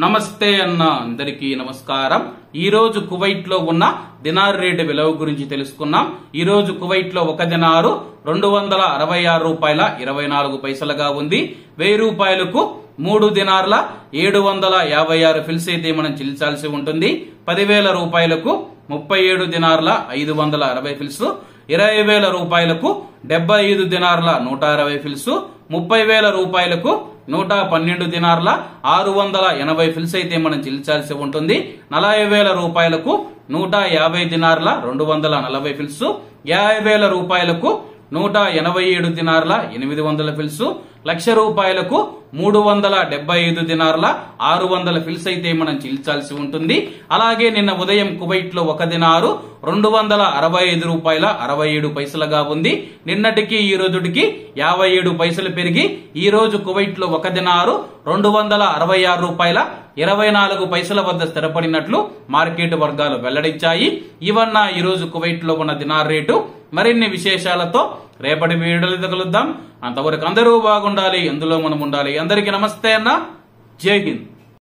నమస్తే అన్న అందరికీ నమస్కారం ఈ రోజు కువైట్ లో ఉన్న దినార్ రేటు విలువ గురించి తెలుసుకున్నాం ఈ రోజు కువైట్ లో ఒక దినారు రెండు వందల అరవై ఆరు రూపాయల ఇరవై నాలుగు పైసలుగా ఉంది వెయ్యి రూపాయలకు మూడు దినార్ల ఏడు వందల యాభై ఆరు ఫిల్స్ అయితే మనం చెల్లించాల్సి ఉంటుంది పదివేల రూపాయలకు ముప్పై ఏడు దినార్ల ఐదు వందల అరవై ఫిల్స్ ఇరవై వేల రూపాయలకు డెబ్బై ఐదు దినార్ల నూట అరవై ఫిల్స్ ముప్పై వేల రూపాయలకు నూట పన్నెండు దినార్ల ఆరు వందల ఎనభై ఫిల్స్ అయితే మనం చెల్లించాల్సి ఉంటుంది నలభై వేల రూపాయలకు నూట యాభై దినార్ల రెండు వందల నలభై ఫిల్స్ యాభై వేల రూపాయలకు నూట ఎనభై ఏడు దినార్ల ఎనిమిది వందల ఫిల్స్ లక్ష రూపాయలకు మూడు వందల డెబ్బై ఐదు దినార్ల ఆరు వందల ఫిల్స్ అయితే మనం చెల్లించాల్సి ఉంటుంది అలాగే నిన్న ఉదయం కువైట్ లో ఒక దినారు రెండు వందల అరవై ఐదు రూపాయల అరవై ఏడు పైసలుగా ఉంది నిన్నటికి ఈ రోజుటికి యాభై ఏడు పైసలు పెరిగి ఈ రోజు కువైట్ లో ఒక దినారు రెండు వందల అరవై ఆరు రూపాయల ఇరవై నాలుగు పైసల వద్ద స్థిరపడినట్లు మార్కెట్ వర్గాలు వెల్లడించాయి ఇవన్న ఈ రోజు కువైట్ లో ఉన్న దినార్ రేటు మరిన్ని విశేషాలతో రేపటి వీడియోలో కలుద్దాం అంతవరకు అందరూ బాగుండాలి ఎందులో మనం ఉండాలి అందరికీ నమస్తే అన్న జై హింద్